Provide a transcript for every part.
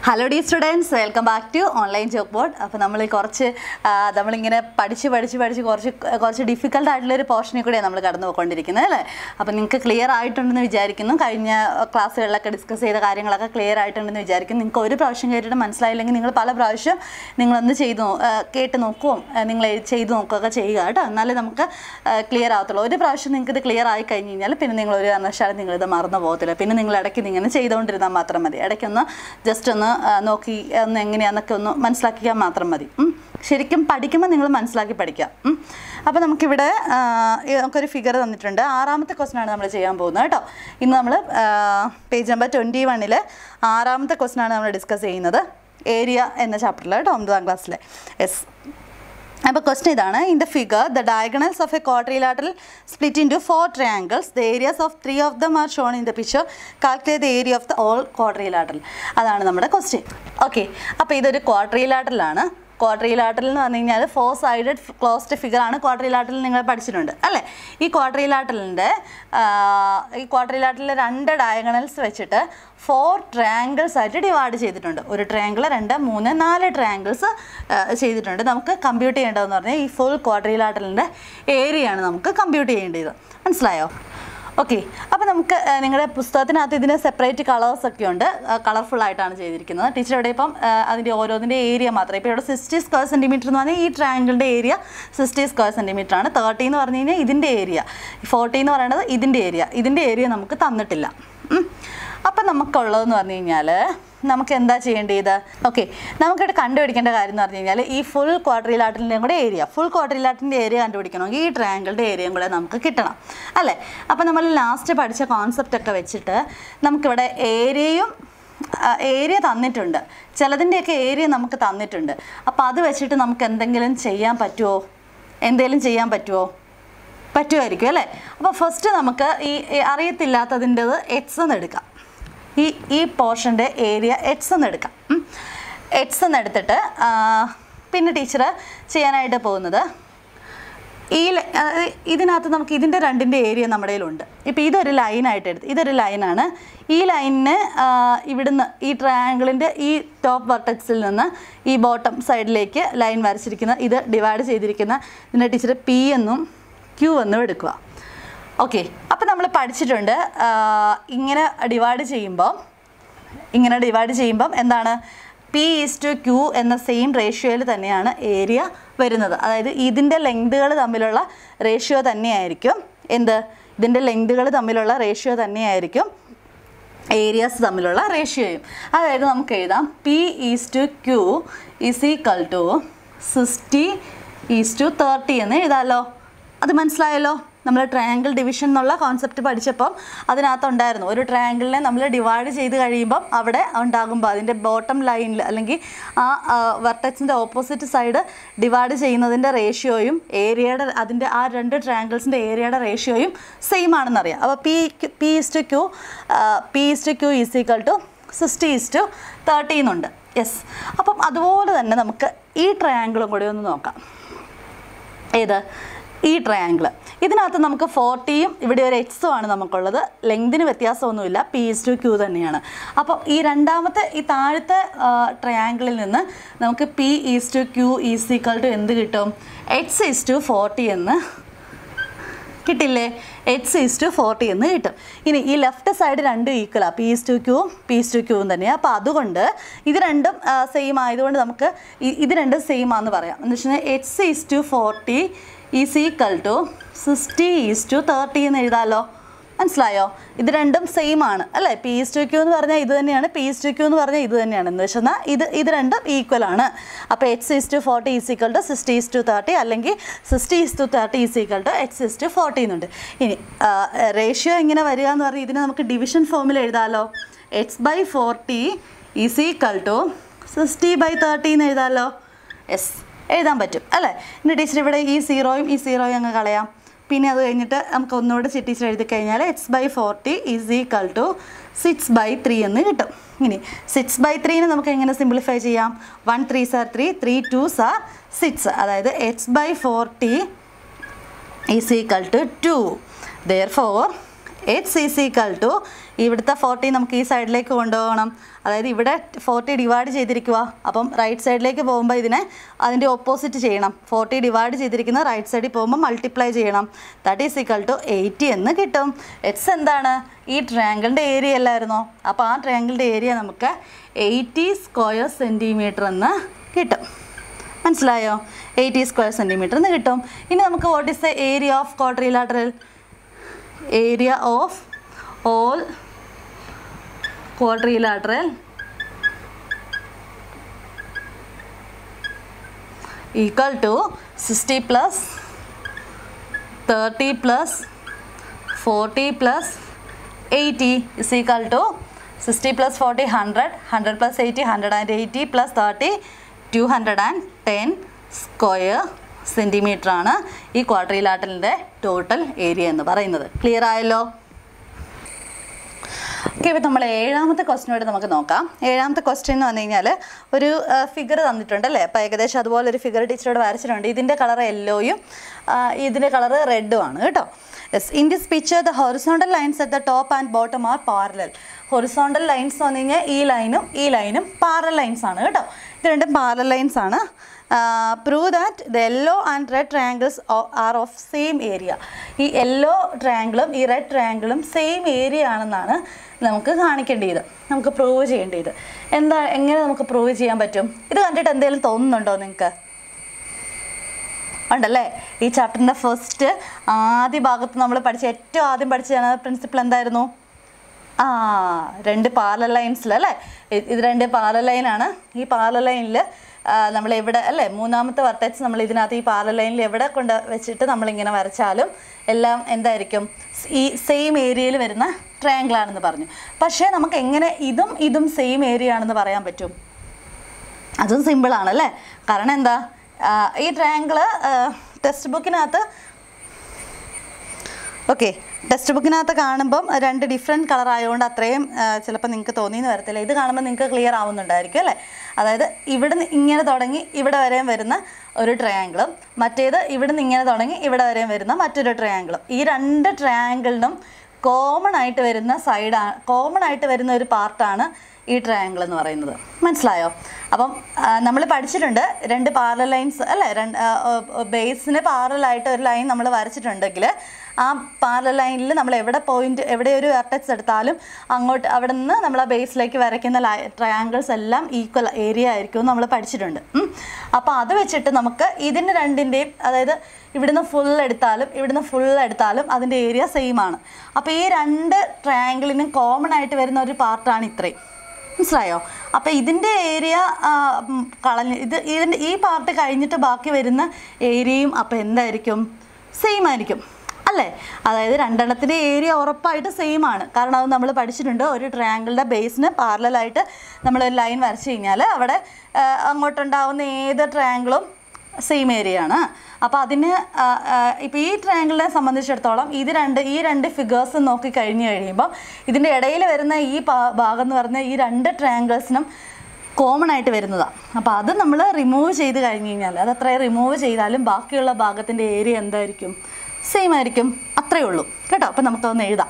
Hello the students welcome back to online job board അപ്പോൾ നമ്മൾ കുറച്ച് ആ, നമ്മളിങ്ങനെ പഠിച്ച് പഠിച്ച് പഠിച്ച് കുറച്ച് കുറച്ച് ഡിഫിക്കൽട്ട് ആയിട്ടുള്ളൊരു പോർഷനിൽ കൂടെയാണ് നമ്മൾ കടന്നു പോയിക്കൊണ്ടിരിക്കുന്നത് അല്ലേ അപ്പോൾ നിങ്ങൾക്ക് ക്ലിയർ ആയിട്ടുണ്ടെന്ന് വിചാരിക്കുന്നു കഴിഞ്ഞ ക്ലാസ്സുകളിലൊക്കെ ഡിസ്കസ് ചെയ്ത കാര്യങ്ങളൊക്കെ ക്ലിയർ ആയിട്ടുണ്ടെന്ന് വിചാരിക്കുന്നു നിങ്ങൾക്ക് ഒരു പ്രാവശ്യം കേട്ടിട്ട് മനസ്സിലായില്ലെങ്കിൽ നിങ്ങൾ പല പ്രാവശ്യം നിങ്ങളൊന്ന് ചെയ്ത് നോ- ആ, കേട്ട് നോക്കുകയും ആ, നിങ്ങൾ എഴു- ചെയ്ത് നോക്കുകയൊക്കെ ചെയ്യുക കേട്ടോ എന്നാലേ നമുക്ക് ക്ലിയർ ആവത്തുള്ളൂ ഒരു പ്രാവശ്യം നിങ്ങൾക്ക് ഇത് ക്ലിയർ ആയി കഴിഞ്ഞ് കഴിഞ്ഞാൽ പിന്നെ നിങ്ങൾ ഒരു കാരണവശാലും നിങ്ങളിത് മറന്നു പോകത്തില്ല പിന്നെ നിങ്ങൾ ഇടയ്ക്ക് ഇതിങ്ങനെ ചെയ്തുകൊണ്ടിരുന്നാൽ മാത്രം മതി ഇടയ്ക്കൊന്ന് ജസ്റ്റ് ഒന്ന് ആ, നോക്കി ഒന്ന് എങ്ങനെയാണെന്നൊക്കെ ഒന്ന് മനസ്സിലാക്കിയാൽ മാത്രം മതി ഉം. ശരിക്കും പഠിക്കുമ്പോൾ നിങ്ങൾ മനസ്സിലാക്കി പഠിക്കാം ഉം. അപ്പോൾ നമുക്കിവിടെ ആ, ഈ നമുക്കൊരു ഫിഗർ തന്നിട്ടുണ്ട് ആറാമത്തെ ക്വസ്റ്റൻ ആണ് നമ്മൾ ചെയ്യാൻ പോകുന്നത് കേട്ടോ ഇന്ന് നമ്മൾ പേജ് നമ്പർ ട്വൻറ്റി വണ്ണിൽ ആറാമത്തെ ക്വസ്റ്റൻ ആണ് നമ്മൾ ഡിസ്കസ് ചെയ്യുന്നത് ഏരിയ എന്ന ചാപ്റ്ററിൽ കേട്ടോ ഒമ്പതാം ക്ലാസ്സിലെ യെസ് അപ്പോൾ ക്വസ്റ്റൻ ഇതാണ് in the figure the diagonals of a quadrilateral split into four triangles the areas of three of them are shown in the picture calculate the area of the all quadrilateral അതാണ് നമ്മുടെ question okay അപ്പോൾ ഇതൊരു ക്വാഡ്രിലാറ്ററലാണ് quadrilateral എന്ന് പറഞ്ഞു കഴിഞ്ഞാൽ four sided closed figure ആണ് quadrilateral നിങ്ങൾ പഠിച്ചിട്ടുണ്ട് അല്ലേ ഈ ക്വാഡ്രിലാറ്ററലിൻ്റെ ഈ ക്വാഡ്രിലാറ്ററിലെ രണ്ട് ഡയഗണൽസ് വെച്ചിട്ട് ഫോർ ട്രയാങ്കിൾസ് ആയിട്ട് ഡിവൈഡ് ചെയ്തിട്ടുണ്ട് ഒരു ട്രയാങ്കിൾ രണ്ട് മൂന്ന് നാല് ട്രയാങ്കിൾസ് ചെയ്തിട്ടുണ്ട് നമുക്ക് കമ്പ്യൂട്ട് ചെയ്യേണ്ടതെന്ന് പറഞ്ഞാൽ ഈ ഫുൾ ക്വാഡ്രിലാറ്ററലിൻ്റെ ഏരിയയാണ് നമുക്ക് കമ്പ്യൂട്ട് ചെയ്യേണ്ടത് മനസ്സിലായോ ഓക്കെ അപ്പോൾ നമുക്ക് ആ, നിങ്ങളുടെ പുസ്തകത്തിനകത്ത് ഇതിന് സെപ്പറേറ്റ് കളേഴ്സ് ഒക്കെ ഉണ്ട് കളർഫുൾ ആയിട്ടാണ് ചെയ്തിരിക്കുന്നത് ടീച്ചർ ഇവിടെ ഇപ്പം ആ, അതിൻ്റെ ഓരോന്നിൻ്റെ ഏരിയ മാത്രം ഇപ്പോൾ ഇവിടെ സിക്സ്റ്റി സ്ക്വയർ സെൻറ്റിമീറ്റർ എന്ന് പറഞ്ഞാൽ ഈ ട്രയാങ്കിളിൻ്റെ ഏരിയ സിക്സ്റ്റി സ്ക്വയർ സെൻറ്റിമീറ്റർ ആണ് തേർട്ടി എന്ന് പറഞ്ഞു കഴിഞ്ഞാൽ ഇതിൻ്റെ ഏരിയ ഫോർട്ടി എന്ന് പറയുന്നത് ഇതിൻ്റെ ഏരിയ ഇതിൻ്റെ ഏരിയ നമുക്ക് തന്നിട്ടില്ല ഉം. അപ്പം നമുക്കുള്ളതെന്ന് പറഞ്ഞു കഴിഞ്ഞാൽ നമുക്ക് എന്താ ചെയ്യേണ്ടത് ഓക്കെ നമുക്കിവിടെ കണ്ടുപിടിക്കേണ്ട കാര്യം എന്ന് പറഞ്ഞു കഴിഞ്ഞാൽ ഈ ഫുൾ ക്വാഡ്രിലാറ്ററിൻ്റെയും കൂടെ ഏരിയ ഫുൾ ക്വാഡ്രിലാറ്ററിൻ്റെ ഏരിയ കണ്ടുപിടിക്കണമെങ്കിൽ ഈ ട്രയാങ്കിളുടെ ഏരിയയും കൂടെ നമുക്ക് കിട്ടണം അല്ലേ അപ്പോൾ നമ്മൾ ലാസ്റ്റ് പഠിച്ച കോൺസെപ്റ്റ് ഒക്കെ വെച്ചിട്ട് നമുക്കിവിടെ ഏരിയയും ഏരിയ തന്നിട്ടുണ്ട് ചിലതിൻ്റെയൊക്കെ ഏരിയ നമുക്ക് തന്നിട്ടുണ്ട് അപ്പോൾ അത് വെച്ചിട്ട് നമുക്ക് എന്തെങ്കിലും ചെയ്യാൻ പറ്റുമോ എന്തെങ്കിലും ചെയ്യാൻ പറ്റുമോ പറ്റുമായിരിക്കും അല്ലേ അപ്പോൾ ഫസ്റ്റ് നമുക്ക് ഈ ഈ അറിയത്തില്ലാത്തതിൻ്റെത് എക്സ് എന്ന് എടുക്കാം ഈ ഈ പോർഷൻ്റെ ഏരിയ എക്സ് എന്ന് എടുക്കാം എക്സ് എന്ന് എടുത്തിട്ട് ആ, പിന്നെ ടീച്ചർ ചെയ്യാനായിട്ട് പോകുന്നത് ഈ ല- ആ, ഇതിനകത്ത് നമുക്ക് ഇതിൻ്റെ രണ്ടിൻ്റെ ഏരിയ നമ്മുടെ കയ്യിലുണ്ട് ഇപ്പോൾ ഇതൊരു ലൈനായിട്ട് എടുത്ത് ഇതൊരു ലൈനാണ് ഈ ലൈനിന് ഇവിടുന്ന് ഈ ട്രയാങ്കിളിൻ്റെ ഈ ടോപ്പ് വർട്ടക്സിൽ നിന്ന് ഈ ബോട്ടം സൈഡിലേക്ക് ലൈൻ വരച്ചിരിക്കുന്ന ഇത് ഡിവൈഡ് ചെയ്തിരിക്കുന്ന ഇതിൻ്റെ ടീച്ചർ പി എന്നും ക്യൂ എന്നും എടുക്കുക ഓക്കെ അപ്പോൾ നമ്മൾ പഠിച്ചിട്ടുണ്ട് ആ, ഇങ്ങനെ ഡിവൈഡ് ചെയ്യുമ്പോൾ ഇങ്ങനെ ഡിവൈഡ് ചെയ്യുമ്പം എന്താണ് പി ഈസ് ടു ക്യൂ എന്ന സെയിം റേഷ്യോയിൽ തന്നെയാണ് ഏരിയ വരുന്നത് അതായത് ഇതിൻ്റെ ലെങ്തുകൾ തമ്മിലുള്ള റേഷ്യോ തന്നെയായിരിക്കും എന്ത് ഇതിൻ്റെ ലെങ്തുകൾ തമ്മിലുള്ള റേഷ്യോ തന്നെയായിരിക്കും ഏരിയാസ് തമ്മിലുള്ള റേഷ്യോയും അതായത് നമുക്ക് എഴുതാം P is to Q is equal to sixty is to thirty എന്ന് എഴുതാമല്ലോ അത് മനസ്സിലായല്ലോ നമ്മൾ ട്രയാങ്കിൾ ഡിവിഷൻ എന്നുള്ള കോൺസെപ്റ്റ് പഠിച്ചപ്പം അതിനകത്തുണ്ടായിരുന്നു ഒരു ട്രയാങ്കിളിനെ നമ്മൾ ഡിവൈഡ് ചെയ്ത് കഴിയുമ്പം അവിടെ ഉണ്ടാകുമ്പോൾ അതിൻ്റെ ബോട്ടം ലൈനിൽ അല്ലെങ്കിൽ ആ വെർട്ടക്സിൻ്റെ ഓപ്പോസിറ്റ് സൈഡ് ഡിവൈഡ് ചെയ്യുന്നതിൻ്റെ റേഷ്യോയും ഏരിയയുടെ അതിൻ്റെ ആ രണ്ട് ട്രയാങ്കിൾസിൻ്റെ ഏരിയയുടെ റേഷ്യോയും സെയിം ആണെന്നറിയാം അപ്പോൾ P P is to Q P is to Q is equal to sixty is to thirty എന്നുണ്ട് യെസ് അപ്പം അതുപോലെ തന്നെ നമുക്ക് ഈ ട്രയാങ്കിളും കൂടി ഒന്ന് നോക്കാം ഏത് ഈ ട്രയാങ്കിൾ ഇതിനകത്ത് നമുക്ക് ഫോർട്ടിയും ഇവിടെ ഒരു എക്സും ആണ് നമുക്കുള്ളത് ലെങ്തിന് വ്യത്യാസമൊന്നുമില്ല പി ഈസ് ടു ക്യൂ തന്നെയാണ് അപ്പോൾ ഈ രണ്ടാമത്തെ ഈ താഴത്തെ ട്രയാങ്കിളിൽ നിന്ന് നമുക്ക് P is to Q is equal to എന്ത് കിട്ടും എക്സ് ഈസ് ടു ഫോർട്ടി എന്ന് കിട്ടില്ലേ എക്സ് ഈസ് ടു ഫോർട്ടി എന്ന് കിട്ടും ഇനി ഈ ലെഫ്റ്റ് സൈഡ് രണ്ടും ഈക്വലാണ് P is to Q P is to ക്യൂവും തന്നെയാണ് അപ്പോൾ അതുകൊണ്ട് ഇത് രണ്ടും സെയിം ആയതുകൊണ്ട് നമുക്ക് ഇ- ഇത് രണ്ടും സെയിം ആണെന്ന് പറയാം എന്ന് വെച്ച് കഴിഞ്ഞാൽ X is to forty is equal to sixty is to thirty എന്ന് എഴുതാമല്ലോ മനസ്സിലായോ ഇത് രണ്ടും സെയിം ആണ് അല്ലേ പി ഈസ് ടു ക്യൂ എന്ന് പറഞ്ഞാൽ ഇത് തന്നെയാണ് പി ഈസ് ടു ക്യൂ എന്ന് പറഞ്ഞാൽ ഇത് തന്നെയാണ് എന്ന് വെച്ചാൽ ഇത് ഇത് രണ്ടും ഈക്വൽ ആണ് അപ്പോൾ X is to forty is equal to sixty is to thirty അല്ലെങ്കിൽ sixty is to thirty is equal to X is to forty എന്നുണ്ട് ഇനി റേഷ്യോ എങ്ങനെ വരിക എന്ന് പറഞ്ഞാൽ ഇതിനെ നമുക്ക് ഡിവിഷൻ ഫോമിൽ എഴുതാമല്ലോ X by forty is equal to sixty by thirty എന്ന് എഴുതാമല്ലോ യെസ് എഴുതാൻ പറ്റും അല്ലേ ഇനി ടീച്ചർ ഇവിടെ ഈ സീറോയും ഈ സീറോയും അങ്ങ് കളയാം പിന്നെ അത് കഴിഞ്ഞിട്ട് നമുക്ക് ഒന്നുകൂടെ ചി- ടീച്ചർ എഴുതി കഴിഞ്ഞാൽ X by forty is equal to six by three എന്ന് കിട്ടും ഇനി സിക്സ് ബൈ ത്രീനെ നമുക്ക് എങ്ങനെ സിംപ്ലിഫൈ ചെയ്യാം one three sir three three two sir six അതായത് X by forty is equal to two therefore H is equal to ഇവിടുത്തെ forty നമുക്ക് ഈ സൈഡിലേക്ക് കൊണ്ടുപോകണം അതായത് ഇവിടെ ഫോർട്ടി ഡിവൈഡ് ചെയ്തിരിക്കുക അപ്പം റൈറ്റ് സൈഡിലേക്ക് പോകുമ്പോൾ ഇതിനെ അതിൻ്റെ ഓപ്പോസിറ്റ് ചെയ്യണം ഫോർട്ടി ഡിവൈഡ് ചെയ്തിരിക്കുന്ന റൈറ്റ് സൈഡിൽ പോകുമ്പോൾ മൾട്ടിപ്ലൈ ചെയ്യണം that is equal to eighty എന്ന് കിട്ടും എക്സ് എന്താണ് ഈ ട്രയാങ്കിളിൻ്റെ ഏരിയ അല്ലായിരുന്നോ അപ്പോൾ ആ ട്രയാങ്കിളിൻ്റെ ഏരിയ നമുക്ക് എയ്റ്റി സ്ക്വയർ സെൻറ്റിമീറ്റർ എന്ന് കിട്ടും മനസ്സിലായോ എയ്റ്റി സ്ക്വയർ സെൻറ്റിമീറ്റർ എന്ന് കിട്ടും ഇനി നമുക്ക് what is the area of quadrilateral area of all quadrilateral equal to 60 plus 30 plus 40 plus 80 is equal to 60 plus 40 100 100 plus 80 180 plus 30 210 square centimetre ആണ് ഈ ക്വാഡ്രിലാറ്ററിൻ്റെ ടോട്ടൽ ഏരിയ എന്ന് പറയുന്നത് ക്ലിയർ ആയല്ലോ ഓക്കെ ഇപ്പോൾ നമ്മൾ ഏഴാമത്തെ ക്വസ്റ്റിനോട് നമുക്ക് നോക്കാം ഏഴാമത്തെ ക്വസ്റ്റ്യൻ എന്ന് പറഞ്ഞു കഴിഞ്ഞാൽ ഒരു ഫിഗർ തന്നിട്ടുണ്ട് അല്ലേ അപ്പോൾ ഏകദേശം അതുപോലെ ഒരു ഫിഗർ ടീച്ചറോട് വരച്ചിട്ടുണ്ട് ഇതിൻ്റെ കളർ യെല്ലോയും ഇതിൻ്റെ കളർ റെഡും ആണ് കേട്ടോ yes in this picture the horizontal lines at the top and bottom are parallel horizontal lines എന്ന് പറഞ്ഞു കഴിഞ്ഞാൽ ഈ ലൈനും ഈ ലൈനും പാരൽ ലൈൻസ് ആണ് കേട്ടോ ഇത് രണ്ടും പാരൽ ലൈൻസ് ആണ് prove that the yellow and red triangles are of same area ഈ യെല്ലോ ട്രയാങ്കിളും ഈ റെഡ് ട്രയാങ്കിളും സെയിം ഏരിയ ആണെന്നാണ് നമുക്ക് കാണിക്കേണ്ടത് നമുക്ക് പ്രൂവ് ചെയ്യേണ്ടത് എന്താ എങ്ങനെ നമുക്ക് പ്രൂവ് ചെയ്യാൻ പറ്റും ഇത് കണ്ടിട്ട് എന്തെങ്കിലും തോന്നുന്നുണ്ടോ നിങ്ങൾക്ക് ഉണ്ടല്ലേ ഈ ചാപ്റ്ററിൻ്റെ ഫസ്റ്റ് ആദ്യ ഭാഗത്ത് നമ്മൾ പഠിച്ച ഏറ്റവും ആദ്യം പഠിച്ച ജനറൽ പ്രിൻസിപ്പിൾ എന്തായിരുന്നു ആ രണ്ട് പാരലൽ ലൈൻസിൽ അല്ലേ ഇ- ഇത് രണ്ട് പാരലൽ ലൈനാണ് ഈ പാരലൽ ലൈനിൽ നമ്മൾ എവിടെ അല്ലേ മൂന്നാമത്തെ വർട്ടക്സ് നമ്മൾ ഇതിനകത്ത് ഈ പാരലൽ ലൈനിൽ എവിടെ കൊണ്ട് വെച്ചിട്ട് നമ്മളിങ്ങനെ വരച്ചാലും എല്ലാം എന്തായിരിക്കും സ് ഈ സെയിം ഏരിയയിൽ വരുന്ന ട്രയാങ്കിൾ ആണെന്ന് പറഞ്ഞു പക്ഷേ നമുക്ക് എങ്ങനെ ഇതും ഇതും സെയിം ഏരിയ ആണെന്ന് പറയാൻ പറ്റും അതും സിമ്പിളാണ് അല്ലേ കാരണം എന്താ ആ, ഈ ട്രയാങ്കിള് ടെക്സ്റ്റ് ബുക്കിനകത്ത് ഓക്കെ ടെക്സ്റ്റ് ബുക്കിനകത്ത് കാണുമ്പം രണ്ട് ഡിഫറെൻറ്റ് കളർ ആയതുകൊണ്ട് അത്രയും ചിലപ്പോൾ നിങ്ങൾക്ക് തോന്നിയെന്ന് വരത്തില്ല ഇത് കാണുമ്പോൾ നിങ്ങൾക്ക് ക്ലിയർ ആവുന്നുണ്ടായിരിക്കും അല്ലേ അതായത് ഇവിടെ നിന്ന് ഇങ്ങനെ തുടങ്ങി ഇവിടെ വരെയും വരുന്ന ഒരു ട്രയാങ്കിളും മറ്റേത് ഇവിടെ നിന്ന് ഇങ്ങനെ തുടങ്ങി ഇവിടെ വരെയും വരുന്ന മറ്റൊരു ട്രയാങ്കിളും ഈ രണ്ട് ട്രയാങ്കിളിനും കോമൺ ആയിട്ട് വരുന്ന സൈഡാണ് കോമൺ ആയിട്ട് വരുന്ന ഒരു പാർട്ടാണ് ഈ ട്രയാങ്കിൾ എന്ന് പറയുന്നത് മനസ്സിലായോ അപ്പം നമ്മൾ പഠിച്ചിട്ടുണ്ട് രണ്ട് പാരൽ ലൈൻസ് അല്ലേ രണ്ട് ബേസിന് പാരലായിട്ട് ഒരു ലൈൻ നമ്മൾ വരച്ചിട്ടുണ്ടെങ്കിൽ ആ പാരൽ ലൈനിൽ നമ്മൾ എവിടെ പോയിന്റ് എവിടെ ഒരു വെർട്ടക്സ് എടുത്താലും അങ്ങോട്ട് അവിടെ നിന്ന് നമ്മൾ ആ ബേസിലേക്ക് വരയ്ക്കുന്ന ലൈ ട്രയാങ്കിൾസ് എല്ലാം ഈക്വൽ ഏരിയ ആയിരിക്കും എന്ന് നമ്മൾ പഠിച്ചിട്ടുണ്ട് അപ്പോൾ അത് വെച്ചിട്ട് നമുക്ക് ഇതിന് രണ്ടിൻ്റെയും അതായത് ഇവിടുന്ന് ഫുൾ എടുത്താലും ഇവിടുന്ന് ഫുൾ എടുത്താലും അതിൻ്റെ ഏരിയ സെയിം ആണ് അപ്പോൾ ഈ രണ്ട് ട്രയാങ്കിളിനും കോമൺ ആയിട്ട് വരുന്ന ഒരു പാർട്ടാണ് ഇത്രയും മനസ്സിലായോ അപ്പോൾ ഇതിൻ്റെ ഏരിയ കളഞ്ഞ് ഇത് ഇതിൻ്റെ ഈ പാർട്ട് കഴിഞ്ഞിട്ട് ബാക്കി വരുന്ന ഏരിയയും അപ്പോൾ എന്തായിരിക്കും സെയിം ആയിരിക്കും അല്ലേ അതായത് രണ്ടെണ്ണത്തിൻ്റെ ഏരിയ ഉറപ്പായിട്ട് സെയിം ആണ് കാരണം അത് നമ്മൾ പഠിച്ചിട്ടുണ്ട് ഒരു ട്രയാങ്കിളിൻ്റെ ബേസിന് പാരലായിട്ട് നമ്മൾ ഒരു ലൈൻ വരച്ച് കഴിഞ്ഞാൽ അവിടെ ആ, അങ്ങോട്ടുണ്ടാവുന്ന ഏത് ട്രയാങ്കിളും സെയിം ഏരിയ ആണ് അപ്പോൾ അതിന് ഇപ്പോൾ ഈ ട്രയാങ്കിളിനെ സംബന്ധിച്ചിടത്തോളം ഇത് രണ്ട് ഈ രണ്ട് ഫിഗേഴ്സ് നോക്കി കഴിഞ്ഞ് കഴിയുമ്പോൾ ഇതിൻ്റെ ഇടയിൽ വരുന്ന ഈ പാ- ഭാഗം എന്ന് പറഞ്ഞാൽ ഈ രണ്ട് ട്രയാങ്കിൾസിനും കോമൺ ആയിട്ട് വരുന്നതാണ് അപ്പോൾ അത് നമ്മൾ റിമൂവ് ചെയ്ത് കഴിഞ്ഞ് കഴിഞ്ഞാൽ അത് അത്ര റിമൂവ് ചെയ്താലും ബാക്കിയുള്ള ഭാഗത്തിൻ്റെ ഏരിയ എന്തായിരിക്കും സെയിം ആയിരിക്കും അത്രയേ ഉള്ളൂ കേട്ടോ അപ്പോൾ നമുക്കൊന്ന് എഴുതാം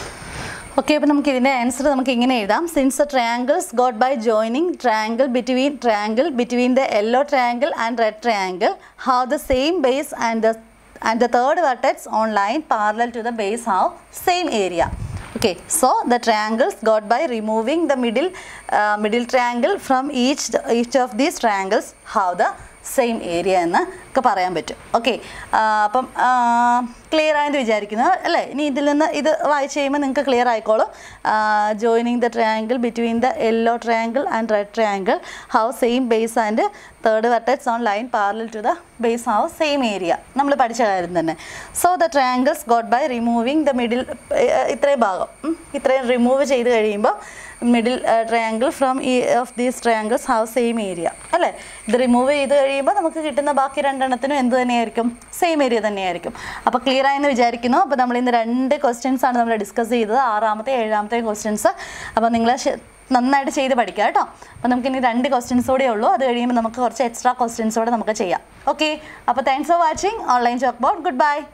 ഓക്കെ അപ്പോൾ നമുക്ക് ഇതിൻ്റെ ആൻസർ നമുക്ക് ഇങ്ങനെ എഴുതാം since the triangles got by joining triangle between triangle between the yellow triangle and red triangle have the same base and the and the third vertex on line parallel to the base have same area okay so the triangles got by removing the middle uh, middle triangle from each each of these triangles have the same area എന്ന് ഒക്കെ പറയാൻ പറ്റും okay അപ്പം clear ആയെന്ന് വിചാരിക്കുന്നു അല്ലേ ഇനി ഇതിൽ നിന്ന് ഇത് വായിച്ച് കഴിയുമ്പോൾ നിങ്ങൾക്ക് ക്ലിയർ ആയിക്കോളും joining the triangle between the yellow triangle and red triangle how same base and third vertex on line parallel to the base how same area നമ്മൾ പഠിച്ച കാര്യം തന്നെ so the triangles got by removing the middle ഇത്രയും ഭാഗം ഉം, ഇത്രയും remove ചെയ്ത് കഴിയുമ്പോൾ മിഡിൽ ട്രയാങ്കിൾ ഫ്രം ഈ of these triangles have same area അല്ലേ ഇത് റിമൂവ് ചെയ്ത് കഴിയുമ്പോൾ നമുക്ക് കിട്ടുന്ന ബാക്കി രണ്ടെണ്ണത്തിനും എന്ത് തന്നെയായിരിക്കും സെയിം ഏരിയ തന്നെയായിരിക്കും അപ്പോൾ ക്ലിയർ ആയെന്ന് വിചാരിക്കുന്നു അപ്പോൾ നമ്മൾ ഇന്ന് രണ്ട് ക്വസ്റ്റ്യൻസ് ആണ് നമ്മൾ ഡിസ്കസ് ചെയ്തത് ആറാമത്തെ ഏഴാമത്തെ ക്വസ്റ്റ്യൻസ് അപ്പോൾ നിങ്ങൾ നന്നായിട്ട് ചെയ്ത് പഠിക്കുക കേട്ടോ അപ്പോൾ നമുക്ക് ഇനി രണ്ട് ക്വസ്റ്റ്യൻസ് കൂടെ ഉള്ളൂ അത് കഴിയുമ്പോൾ നമുക്ക് കുറച്ച് എക്സ്ട്രാ ക്വസ്റ്റ്യൻസ് കൂടെ നമുക്ക് ചെയ്യാം ഓക്കെ അപ്പോൾ thanks for watching online chalk board good by